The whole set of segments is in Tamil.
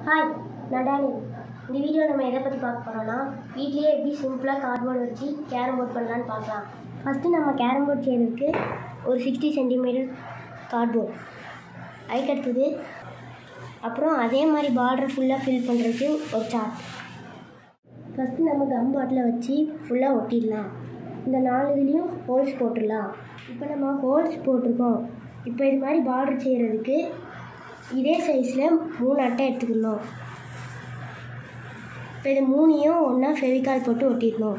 ஹாய் நான் டேனி இந்த வீடியோ நம்ம எதை பற்றி பார்க்க போகிறோம்னா வீட்லேயே எப்படி சிம்பிளாக கார்ட்போர்டு வச்சு கேரம் போர்ட் பண்ணலான்னு பார்க்கலாம் ஃபஸ்ட்டு நம்ம கேரம் போர்ட் செய்கிறதுக்கு ஒரு சிக்ஸ்டி சென்டிமீட்டர் கார்ட்போர்ட் அதுக்கடுத்தது அப்புறம் அதே மாதிரி பார்டரை ஃபுல்லாக ஃபில் பண்ணுறதுக்கு ஒரு சார்ட் ஃபஸ்ட்டு நம்ம கம் பாட்டில் வச்சு ஃபுல்லாக ஒட்டிடலாம் இந்த நாலு இதுலேயும் ஹோல்ஸ் போட்டுடலாம் இப்போ நம்ம ஹோல்ஸ் போட்டிருக்கோம் இப்போ இது மாதிரி பார்டர் செய்கிறதுக்கு இதே சைஸில் மூணு அட்டை எடுத்துக்கணும் இப்போ இது மூணையும் ஒன்றா ஃபெவிகால் போட்டு ஒட்டிடணும்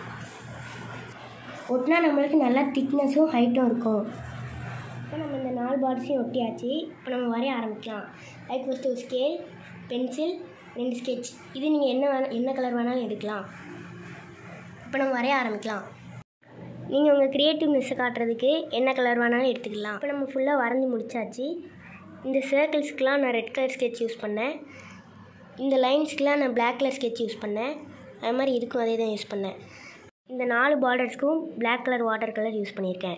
ஒட்டினா நம்மளுக்கு நல்லா திக்னஸும் ஹைட்டும் இருக்கும் இப்போ நம்ம இந்த நாலு பார்ட்ஸையும் ஒட்டியாச்சு இப்போ நம்ம வரைய ஆரம்பிக்கலாம் அதுக்கு ஃபஸ்ட்டு ஒரு ஸ்கேல் பென்சில் ரெண்டு ஸ்கெட்ச் இது நீங்கள் என்ன வேணா என்ன கலர் வேணாலும் எடுக்கலாம் இப்போ நம்ம வரைய ஆரம்பிக்கலாம் நீங்கள் உங்கள் க்ரியேட்டிவ்னஸை காட்டுறதுக்கு என்ன கலர் வேணாலும் எடுத்துக்கலாம் இப்போ நம்ம ஃபுல்லாக வரைஞ்சி முடிச்சாச்சு இந்த சர்க்கிள்ஸ்க்கெலாம் நான் ரெட் கலர் ஸ்கெட்ச் யூஸ் பண்ணேன் இந்த லைன்ஸ்க்கெலாம் நான் Black கலர் ஸ்கெட்ச் யூஸ் பண்ணேன் அது மாதிரி இதுக்கும் அதே தான் யூஸ் பண்ணேன் இந்த நாலு பார்டர்ஸ்க்கும் Black colour water colour use பண்ணியிருக்கேன்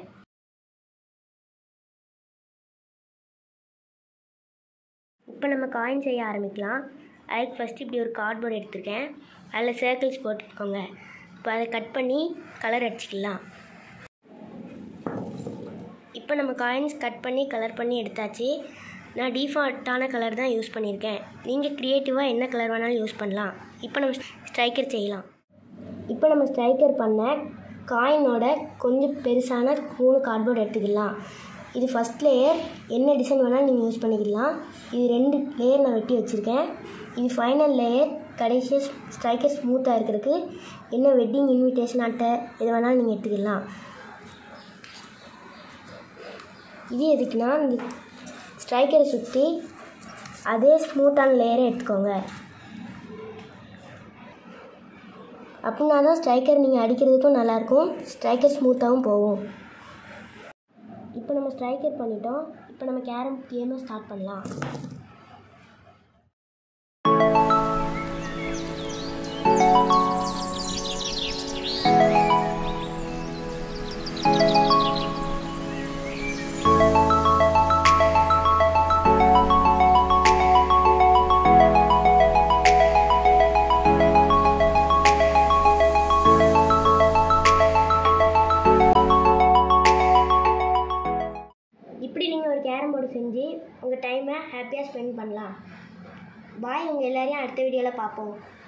இப்போ நம்ம காயின் செய்ய ஆரம்பிக்கலாம் அதுக்கு ஃபஸ்ட்டு இப்படி ஒரு கார்ட்போர்ட் எடுத்திருக்கேன் அதில் சர்க்கிள்ஸ் போட்டுக்கோங்க இப்போ அதை கட் பண்ணி கலர் அடிச்சிக்கலாம் இப்போ நம்ம காயின்ஸ் கட் பண்ணி கலர் பண்ணி எடுத்தாச்சு நான் டிஃபால்ட்டான கலர் தான் யூஸ் பண்ணியிருக்கேன் நீங்கள் க்ரியேட்டிவாக என்ன கலர் வேணாலும் யூஸ் பண்ணலாம் இப்போ நம்ம ஸ்ட்ரைக்கர் செய்யலாம் இப்போ நம்ம ஸ்ட்ரைக்கர் பண்ண காயினோட கொஞ்சம் பெருசான மூணு கார்ட்போர்ட் எடுத்துக்கலாம் இது ஃபஸ்ட் லேயர் என்ன டிசைன் வேணாலும் நீங்கள் யூஸ் பண்ணிக்கலாம் இது ரெண்டு லேயர் நான் வெட்டி வச்சுருக்கேன் இது ஃபைனல் லேயர் கடைசியாக ஸ்ட்ரைக்கர் ஸ்மூத்தாக இருக்கிறதுக்கு என்ன வெட்டிங் இன்விடேஷன் அட்டை எது வேணாலும் நீங்கள் எடுத்துக்கலாம் இது எதுக்குன்னா இந்த ஸ்ட்ரைக்கரை சுற்றி அதே ஸ்மூத்தான லேயரை எடுத்துக்கோங்க அப்படின்னா தான் ஸ்ட்ரைக்கர் நீங்கள் அடிக்கிறதுக்கும் நல்லாயிருக்கும் ஸ்ட்ரைக்கர் ஸ்மூத்தாகவும் போகும் இப்போ நம்ம ஸ்ட்ரைக்கர் பண்ணிட்டோம் இப்போ நம்ம கேரம் கேமை ஸ்டார்ட் பண்ணலாம் இப்படி நீங்கள் ஒரு கேரம் போர்டு செஞ்சு உங்கள் டைமை ஹாப்பியாக ஸ்பெண்ட் பண்ணலாம் பாய் உங்கள் எல்லாரையும் அடுத்த வீடியோவில் பார்ப்போம்